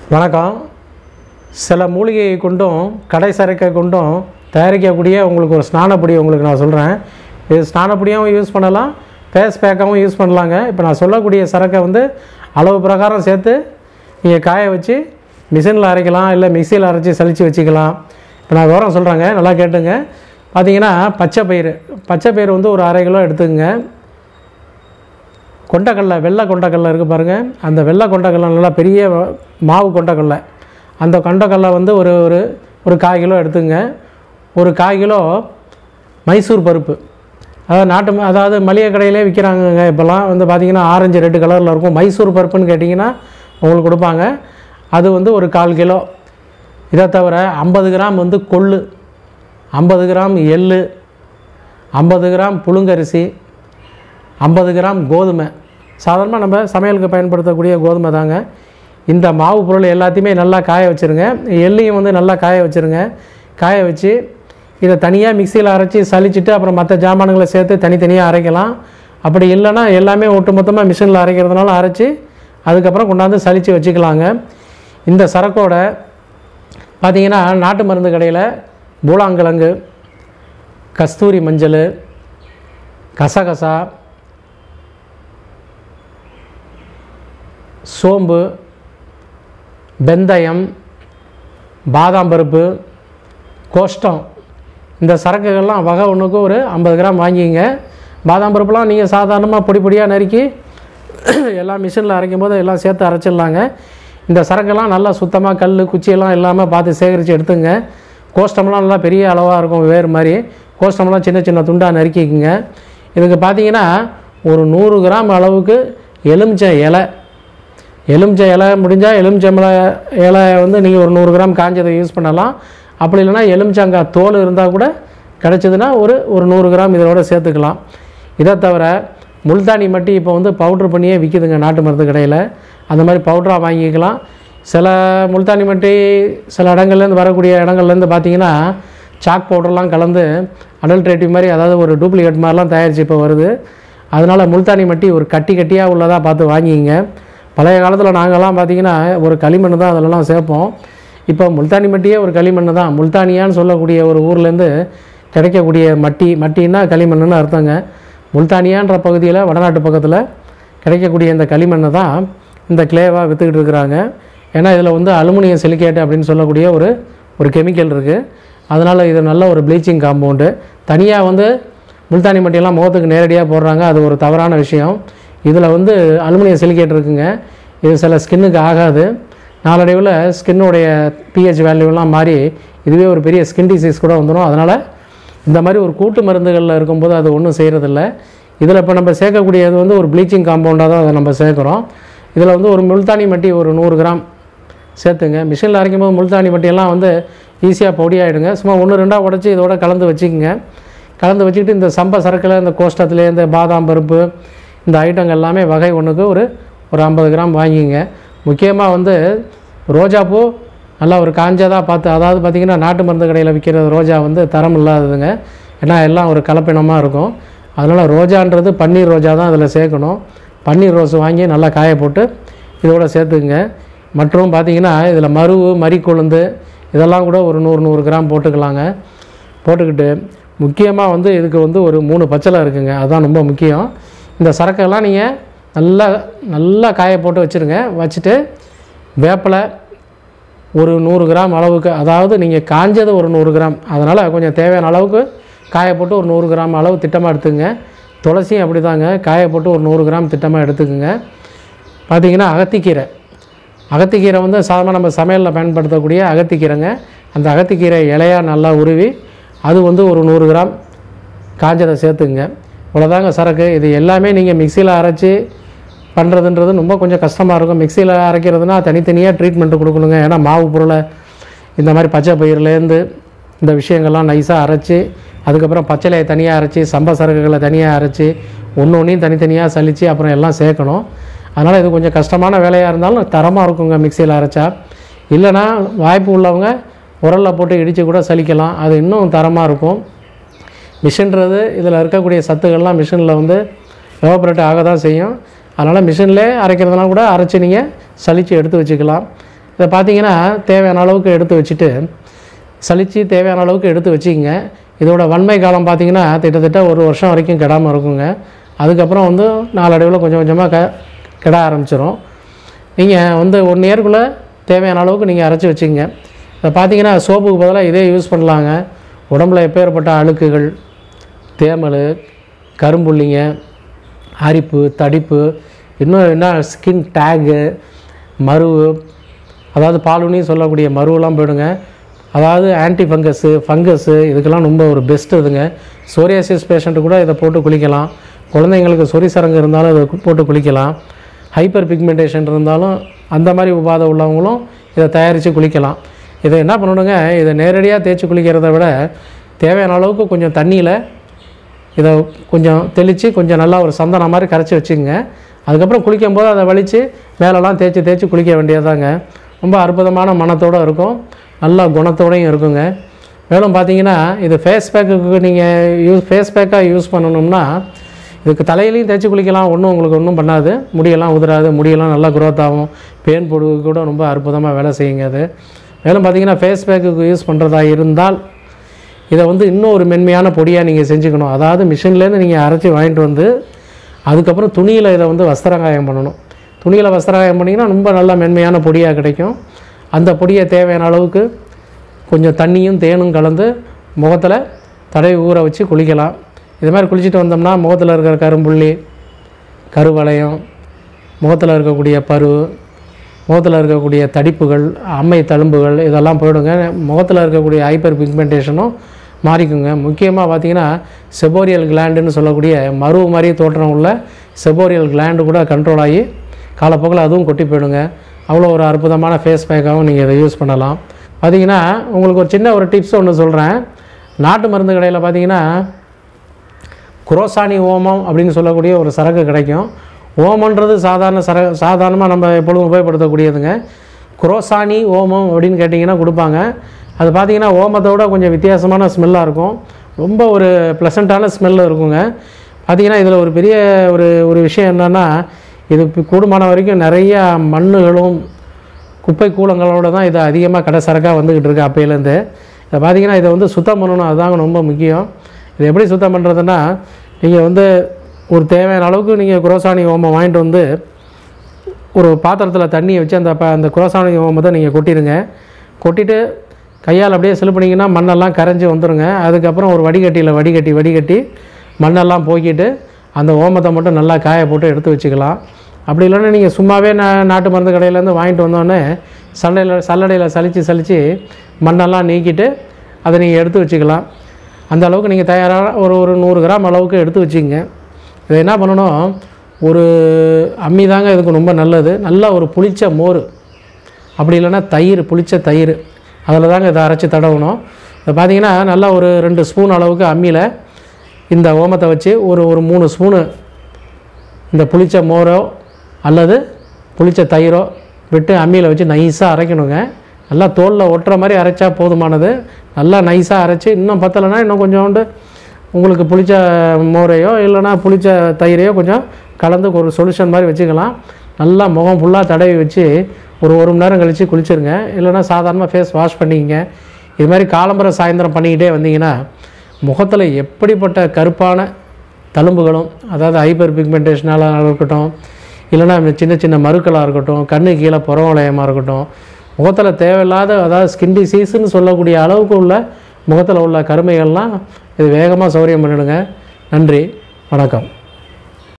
வணக்கம் சில மூலிகையை கொண்டும் கடை சரக்கை கொண்டும் தயாரிக்கக்கூடிய உங்களுக்கு ஒரு ஸ்நானப்பொடி உங்களுக்கு நான் சொல்கிறேன் இது ஸ்நானப்பொடியாகவும் யூஸ் பண்ணலாம் ஃபேஸ் பேக்காகவும் யூஸ் பண்ணலாங்க இப்போ நான் சொல்லக்கூடிய சரக்கை வந்து அளவு பிரகாரம் சேர்த்து நீங்கள் காய வச்சு மிஷினில் அரைக்கலாம் இல்லை மிக்சியில் அரைச்சி சலித்து வச்சுக்கலாம் இப்போ நான் விவரம் சொல்கிறேங்க நல்லா கேட்டுங்க பார்த்தீங்கன்னா பச்சை பயிறு பச்சை பயிறு வந்து ஒரு அரை கிலோ எடுத்துக்கங்க கொண்டக்கடலை வெள்ளை கொண்டக்கடலை இருக்குது பாருங்கள் அந்த வெள்ளை கொண்டக்கடலை நல்லா பெரிய மாவு கொண்டக்கடலை அந்த கொண்டக்கடலை வந்து ஒரு ஒரு ஒரு கால் கிலோ எடுத்துங்க ஒரு கால் கிலோ மைசூர் பருப்பு அதாவது நாட்டு ம- அதாவது மளிகை கடையிலே விற்கிறாங்கங்க இப்போல்லாம் வந்து பார்த்திங்கன்னா ஆரஞ்சு ரெட்டு கலரில் இருக்கும் மைசூர் பருப்புன்னு கேட்டிங்கன்னா உங்களுக்கு கொடுப்பாங்க அது வந்து ஒரு கால் கிலோ இதை தவிர ஐம்பது கிராம் வந்து கொள்ளு ஐம்பது கிராம் எள்ளு ஐம்பது கிராம் புழுங்கரிசி ஐம்பது கிராம் கோதுமை சாதாரணமாக நம்ம சமையலுக்கு பயன்படுத்தக்கூடிய கோதுமை தாங்க இந்த மாவு பொருள் எல்லாத்தையுமே நல்லா காய வச்சுருங்க எள்ளையும் வந்து நல்லா காய வச்சுருங்க காய வச்சு இதை தனியாக மிக்சியில் அரைச்சி சலிச்சிட்டு அப்புறம் மற்ற ஜாமான்களை சேர்த்து தனித்தனியாக அரைக்கலாம் அப்படி இல்லைன்னா எல்லாமே ஒட்டுமொத்தமாக மிஷினில் அரைக்கிறதுனால அரைச்சி அதுக்கப்புறம் கொண்டாந்து சலித்து வச்சுக்கலாங்க இந்த சரக்கோட பார்த்தீங்கன்னா நாட்டு மருந்து கடையில் பூலாங்கிழங்கு கஸ்தூரி மஞ்சள் கசகசா சோம்பு வெந்தயம் பாதாம் பருப்பு கோஷ்டம் இந்த சரக்குகள்லாம் வகை ஒன்றுக்கு ஒரு ஐம்பது கிராம் வாங்கிங்க பாதாம் பருப்புலாம் நீங்கள் சாதாரணமாக பொடி பொடியாக நறுக்கி எல்லாம் மிஷினில் அரைக்கும் போது எல்லாம் சேர்த்து அரைச்சிடலாங்க இந்த சரக்கெல்லாம் நல்லா சுத்தமாக கல் குச்சியெல்லாம் இல்லாமல் பார்த்து சேகரித்து எடுத்துங்க கோஷ்டம்லாம் நல்லா பெரிய அளவாக இருக்கும் வேறு மாதிரி கோஷ்டம்லாம் சின்ன சின்ன துண்டாக நறுக்கிக்குங்க இதுக்கு பார்த்தீங்கன்னா ஒரு நூறு கிராம் அளவுக்கு எலுமிச்சை இலை எலுமிச்சை இலை முடிஞ்சால் எலுமிச்சம்பழ இலை வந்து நீங்கள் ஒரு நூறு கிராம் காஞ்சதை யூஸ் பண்ணலாம் அப்படி இல்லைன்னா எலுமிச்சங்காய் தோல் இருந்தால் கூட கிடச்சிதுன்னா ஒரு ஒரு நூறு கிராம் இதோட சேர்த்துக்கலாம் இதை தவிர முல்தானி மட்டி இப்போ வந்து பவுட்ரு பண்ணியே விற்கிதுங்க நாட்டு மருந்து கடையில் அந்த மாதிரி பவுட்ராக வாங்கிக்கலாம் சில முல்தானி மட்டி சில இடங்கள்லேருந்து வரக்கூடிய இடங்கள்லேருந்து பார்த்தீங்கன்னா சாக் பவுடர்லாம் கலந்து அடல்ட்ரேட்டிவ் மாதிரி அதாவது ஒரு டூப்ளிகேட் மாதிரிலாம் தயாரித்து இப்போ வருது அதனால் முல்தானி மட்டி ஒரு கட்டி கட்டியாக உள்ளதாக பார்த்து வாங்கிங்க பழைய காலத்தில் நாங்கள்லாம் பார்த்தீங்கன்னா ஒரு களிமண் தான் அதிலலாம் சேர்ப்போம் இப்போ முல்தானி மட்டியே ஒரு களிமண் தான் முல்தானியான்னு சொல்லக்கூடிய ஒரு ஊர்லேருந்து கிடைக்கக்கூடிய மட்டி மட்டின்னா களிமண்ணுன்னு அர்த்தங்க முல்தானியான்ற பகுதியில் வடநாட்டு பக்கத்தில் கிடைக்கக்கூடிய இந்த களிமண்ணை தான் இந்த கிளேவாக விற்றுக்கிட்டு இருக்கிறாங்க ஏன்னா இதில் வந்து அலுமினியம் சிலிக்கேட் அப்படின்னு சொல்லக்கூடிய ஒரு ஒரு கெமிக்கல் இருக்குது அதனால் இது நல்ல ஒரு ப்ளீச்சிங் காம்பவுண்டு தனியாக வந்து முல்தானி மட்டியெல்லாம் முகத்துக்கு நேரடியாக போடுறாங்க அது ஒரு தவறான விஷயம் இதில் வந்து அலுமினியம் சிலிக்கேட் இருக்குங்க இது சில ஸ்கின்னுக்கு ஆகாது நாளடைவில் ஸ்கின்னுடைய பிஹெச் வேல்யூலாம் மாறி இதுவே ஒரு பெரிய ஸ்கின் டிசீஸ் கூட வந்துடும் அதனால் இந்த மாதிரி ஒரு கூட்டு மருந்துகளில் இருக்கும்போது அது ஒன்றும் செய்கிறதில்ல இதில் இப்போ நம்ம சேர்க்கக்கூடியது வந்து ஒரு ப்ளீச்சிங் காம்பவுண்டாக தான் அதை நம்ம சேர்க்குறோம் இதில் வந்து ஒரு முல்தானி மட்டி ஒரு நூறு கிராம் சேர்த்துங்க மிஷினில் அரைக்கும் போது முல்தானி மட்டியெல்லாம் வந்து ஈஸியாக பொடி ஆகிடுங்க சும்மா ஒன்று ரெண்டாக உடச்சி இதோட கலந்து வச்சுக்கோங்க கலந்து வச்சுக்கிட்டு இந்த சம்ப சரக்கில் இந்த கோஷ்டத்தில் இந்த பாதாம் பருப்பு இந்த ஐட்டங்கள் எல்லாமே வகை ஒன்றுக்கு ஒரு ஒரு ஐம்பது கிராம் வாங்கிங்க முக்கியமாக வந்து ரோஜாப்பூ நல்லா ஒரு காஞ்சதாக பார்த்து அதாவது பார்த்திங்கன்னா நாட்டு மருந்து கடையில் விற்கிற ரோஜா வந்து தரம் இல்லாததுங்க ஏன்னா எல்லாம் ஒரு கலப்பினமாக இருக்கும் அதனால் ரோஜான்றது பன்னீர் ரோஜா தான் அதில் சேர்க்கணும் பன்னீர் ரோஸ் வாங்கி நல்லா காய போட்டு இதோட சேர்த்துக்குங்க மற்றும் பார்த்திங்கன்னா இதில் மருவு மறிக்கொழுந்து இதெல்லாம் கூட ஒரு நூறு நூறு கிராம் போட்டுக்கலாங்க போட்டுக்கிட்டு முக்கியமாக வந்து இதுக்கு வந்து ஒரு மூணு பச்சளை இருக்குங்க அதுதான் ரொம்ப முக்கியம் இந்த சரக்கெல்லாம் நீங்கள் நல்லா நல்லா காய போட்டு வச்சுருங்க வச்சுட்டு வேப்பிலை ஒரு நூறு கிராம் அளவுக்கு அதாவது நீங்கள் காஞ்சது ஒரு நூறு கிராம் அதனால் கொஞ்சம் தேவையான அளவுக்கு காய போட்டு ஒரு நூறு கிராம் அளவு திட்டமாக எடுத்துங்க துளசியும் அப்படி தாங்க காய போட்டு ஒரு நூறு கிராம் திட்டமாக எடுத்துக்குங்க பார்த்தீங்கன்னா அகத்திக்கீரை அகத்திக்கீரை வந்து சாதாரண நம்ம சமையலில் பயன்படுத்தக்கூடிய அகத்திக்கீரைங்க அந்த அகத்திக்கீரை இலையாக நல்லா உருவி அது வந்து ஒரு நூறு கிராம் காஞ்சதை சேர்த்துக்குங்க இவ்வளோதாங்க சரக்கு இது எல்லாமே நீங்கள் மிக்சியில் அரைச்சி பண்ணுறதுன்றது ரொம்ப கொஞ்சம் கஷ்டமாக இருக்கும் மிக்சியில் அரைக்கிறதுனா தனித்தனியாக ட்ரீட்மெண்ட்டு கொடுக்கணுங்க ஏன்னா மாவு பொருளை இந்த மாதிரி பச்சை பயிர்லேருந்து இந்த விஷயங்கள்லாம் நைஸாக அரைச்சி அதுக்கப்புறம் பச்சளையை தனியாக அரைச்சி சம்ப சரக்குகளை தனியாக அரைச்சி ஒன்று ஒன்றையும் தனித்தனியாக சலித்து அப்புறம் எல்லாம் சேர்க்கணும் அதனால் இது கொஞ்சம் கஷ்டமான வேலையாக இருந்தாலும் தரமாக இருக்குங்க மிக்சியில் அரைச்சா இல்லைன்னா வாய்ப்பு உள்ளவங்க உரலில் போட்டு இடித்து கூட சலிக்கலாம் அது இன்னும் தரமாக இருக்கும் மிஷின்றது இதில் இருக்கக்கூடிய சத்துக்கள்லாம் மிஷினில் வந்து எவாபரேட் ஆக தான் செய்யும் அதனால் மிஷின்லே அரைக்கிறதுனா கூட அரைச்சி நீங்கள் சலித்து எடுத்து வச்சுக்கலாம் இதை பார்த்தீங்கன்னா தேவையான அளவுக்கு எடுத்து வச்சுட்டு சலித்து தேவையான அளவுக்கு எடுத்து வச்சுக்கங்க இதோட வன்மை காலம் பார்த்தீங்கன்னா கிட்டத்தட்ட ஒரு வருஷம் வரைக்கும் கெடாமல் இருக்குங்க அதுக்கப்புறம் வந்து நாளடைவில் கொஞ்சம் கொஞ்சமாக க கெட ஆரம்பிச்சிடும் நீங்கள் வந்து ஒன் இயர்க்குள்ளே தேவையான அளவுக்கு நீங்கள் அரைச்சி வச்சுக்கங்க இதை பார்த்தீங்கன்னா சோப்புக்கு பதிலாக இதே யூஸ் பண்ணலாங்க உடம்புல எப்பேற்பட்ட அழுக்குகள் தேமல் கரும்புள்ளிங்க அரிப்பு தடிப்பு இன்னும் என்ன ஸ்கின் டேகு மருவு அதாவது பாலுனி சொல்லக்கூடிய மருவெல்லாம் போயிடுங்க அதாவது ஆன்டி ஃபங்கஸ்ஸு ஃபங்கஸ்ஸு இதுக்கெல்லாம் ரொம்ப ஒரு பெஸ்ட் இதுங்க சோரியாசிஸ் பேஷண்ட்டு கூட இதை போட்டு குளிக்கலாம் குழந்தைங்களுக்கு சொறி சரங்கு இருந்தாலும் இதை கு- போட்டு குளிக்கலாம் ஹைப்பர் பிக்மெண்டேஷன் இருந்தாலும் அந்த மாதிரி உபாதை உள்ளவங்களும் இதை தயாரித்து குளிக்கலாம் இதை என்ன பண்ணணுங்க இதை நேரடியாக தேய்ச்சி குளிக்கிறத விட தேவையான அளவுக்கு கொஞ்சம் தண்ணியில் இதை கொஞ்சம் தெளித்து கொஞ்சம் நல்லா ஒரு சந்தனம் மாதிரி கரைச்சி வச்சுக்கோங்க அதுக்கப்புறம் குளிக்கும்போது அதை வலித்து மேலெல்லாம் தேய்ச்சி தேய்ச்சி குளிக்க வேண்டியதாங்க ரொம்ப அற்புதமான மனத்தோடு இருக்கும் நல்ல குணத்தோடையும் இருக்குங்க மேலும் பார்த்தீங்கன்னா இது ஃபேஸ் பேக்குக்கு நீங்கள் யூஸ் ஃபேஸ் பேக்காக யூஸ் பண்ணணும்னா இதுக்கு தலையிலையும் தேய்ச்சி குளிக்கலாம் ஒன்றும் உங்களுக்கு ஒன்றும் பண்ணாது முடியெல்லாம் உதிராது முடியெல்லாம் நல்லா growth ஆகும் பேன் பொடுகு கூட ரொம்ப அற்புதமாக வேலை செய்யுங்க அது மேலும் பார்த்தீங்கன்னா ஃபேஸ் பேக்குக்கு யூஸ் பண்ணுறதா இருந்தால் இதை வந்து இன்னும் ஒரு மென்மையான பொடியாக நீங்கள் செஞ்சுக்கணும் அதாவது மிஷின்லேருந்து நீங்கள் அரைச்சி வாங்கிட்டு வந்து அதுக்கப்புறம் துணியில் இதை வந்து வஸ்திரகாயம் பண்ணணும் துணியில் வஸ்திரகாயம் பண்ணிங்கன்னா ரொம்ப நல்ல மென்மையான பொடியாக கிடைக்கும் அந்த பொடியை தேவையான அளவுக்கு கொஞ்சம் தண்ணியும் தேனும் கலந்து முகத்தில் தடவி ஊற வச்சு குளிக்கலாம் இது மாதிரி குளிச்சுட்டு வந்தோம்னா முகத்தில் இருக்கிற கரும்புள்ளி கருவளையம் முகத்தில் இருக்கக்கூடிய பரு முகத்தில் இருக்கக்கூடிய தடிப்புகள் அம்மை தழும்புகள் இதெல்லாம் போயிடுங்க முகத்தில் இருக்கக்கூடிய ஹைப்பர் பிக்மெண்டேஷனும் மாறிக்குங்க முக்கியமாக பார்த்தீங்கன்னா செபோரியல் கிளாண்டுன்னு சொல்லக்கூடிய மருவு மாதிரி தோற்றம் உள்ள செபோரியல் கிளாண்டு கூட கண்ட்ரோல் ஆகி காலப்போக்கில் அதுவும் கொட்டி போயிடுங்க அவ்வளோ ஒரு அற்புதமான ஃபேஸ் பேக்காகவும் நீங்கள் இதை யூஸ் பண்ணலாம் பார்த்தீங்கன்னா உங்களுக்கு ஒரு சின்ன ஒரு டிப்ஸ் ஒன்று சொல்கிறேன் நாட்டு மருந்து கடையில் பார்த்தீங்கன்னா குரோசானி ஓமம் அப்படின்னு சொல்லக்கூடிய ஒரு சரக்கு கிடைக்கும் ஓமன்றது சாதாரண சர சாதாரணமாக நம்ம எப்பொழுதும் உபயோகப்படுத்தக்கூடியதுங்க குரோசானி ஓமம் அப்படின்னு கேட்டிங்கன்னா கொடுப்பாங்க அது பார்த்தீங்கன்னா ஓமத்தோட கொஞ்சம் வித்தியாசமான ஸ்மெல்லாக இருக்கும் ரொம்ப ஒரு ப்ளசண்ட்டான ஸ்மெல் இருக்குங்க பார்த்தீங்கன்னா இதில் ஒரு பெரிய ஒரு ஒரு விஷயம் என்னென்னா இது இப்ப கூடுமான வரைக்கும் நிறைய மண்ணுகளும் குப்பை கூலங்களோட தான் இது அதிகமாக கடை சரக்காக வந்துக்கிட்டு இருக்கு அப்பையிலேருந்து இதை பார்த்தீங்கன்னா இதை வந்து சுத்தம் பண்ணணும் அதுதாங்க ரொம்ப முக்கியம் இது எப்படி சுத்தம் பண்ணுறதுன்னா நீங்கள் வந்து ஒரு தேவையான அளவுக்கு நீங்கள் குரோசானி ஓமம் வாங்கிட்டு வந்து ஒரு பாத்திரத்தில் தண்ணியை வச்சு அந்த ப அந்த குரோசானி ஓமத்தை நீங்கள் கொட்டிடுங்க கொட்டிட்டு கையால் அப்படியே செலு பண்ணிங்கன்னா மண்ணெல்லாம் கரைஞ்சி வந்துடுங்க அதுக்கப்புறம் ஒரு வடிகட்டியில் வடிகட்டி வடிகட்டி மண்ணெல்லாம் போக்கிட்டு அந்த ஓமத்தை மட்டும் நல்லா காய போட்டு எடுத்து வச்சுக்கலாம் அப்படி இல்லைன்னா நீங்கள் சும்மாவே நா நாட்டு மருந்து கடையிலேருந்து வாங்கிட்டு வந்தோடனே சல்லையில் சல்லடையில் சலித்து சலித்து மண்ணெல்லாம் நீக்கிட்டு அதை நீங்கள் எடுத்து வச்சுக்கலாம் அந்த அளவுக்கு நீங்கள் தயாராக ஒரு ஒரு நூறு கிராம் அளவுக்கு எடுத்து வச்சுக்கங்க இதை என்ன பண்ணணும் ஒரு அம்மி தாங்க இதுக்கு ரொம்ப நல்லது நல்லா ஒரு புளிச்ச மோர் அப்படி இல்லைன்னா தயிர் புளிச்ச தயிர் அதில் தாங்க இதை அரைச்சி தடவணும் இதை பார்த்தீங்கன்னா நல்லா ஒரு ரெண்டு ஸ்பூன் அளவுக்கு அம்மியில் இந்த ஓமத்தை வச்சு ஒரு ஒரு மூணு ஸ்பூனு இந்த புளிச்ச மோரோ அல்லது புளிச்ச தயிரோ விட்டு அம்மியில் வச்சு நைஸாக அரைக்கணுங்க நல்லா தோலில் ஒட்டுற மாதிரி அரைச்சா போதுமானது நல்லா நைஸாக அரைச்சி இன்னும் பத்தலைன்னா இன்னும் கொஞ்சோண்டு உங்களுக்கு புளிச்ச மோரையோ இல்லைன்னா புளிச்ச தயிரையோ கொஞ்சம் கலந்து ஒரு சொல்யூஷன் மாதிரி வச்சுக்கலாம் நல்லா முகம் ஃபுல்லாக தடவி வச்சு ஒரு ஒரு மணி நேரம் கழித்து குளிச்சிருங்க இல்லைன்னா சாதாரணமாக ஃபேஸ் வாஷ் பண்ணிக்கங்க இது மாதிரி காலம்பரை சாயந்தரம் பண்ணிக்கிட்டே வந்தீங்கன்னா முகத்தில் எப்படிப்பட்ட கருப்பான தழும்புகளும் அதாவது ஹைப்பர் பிக்மெண்டேஷனால இருக்கட்டும் இல்லைன்னா சின்ன சின்ன மருக்களாக இருக்கட்டும் கண்ணு கீழே புறவளையமாக இருக்கட்டும் முகத்தில் தேவையில்லாத அதாவது ஸ்கின் டிசீஸ்னு சொல்லக்கூடிய அளவுக்கு உள்ள முகத்தில் உள்ள கருமைகள்லாம் இது வேகமாக சௌரியம் பண்ணிடுங்க நன்றி வணக்கம்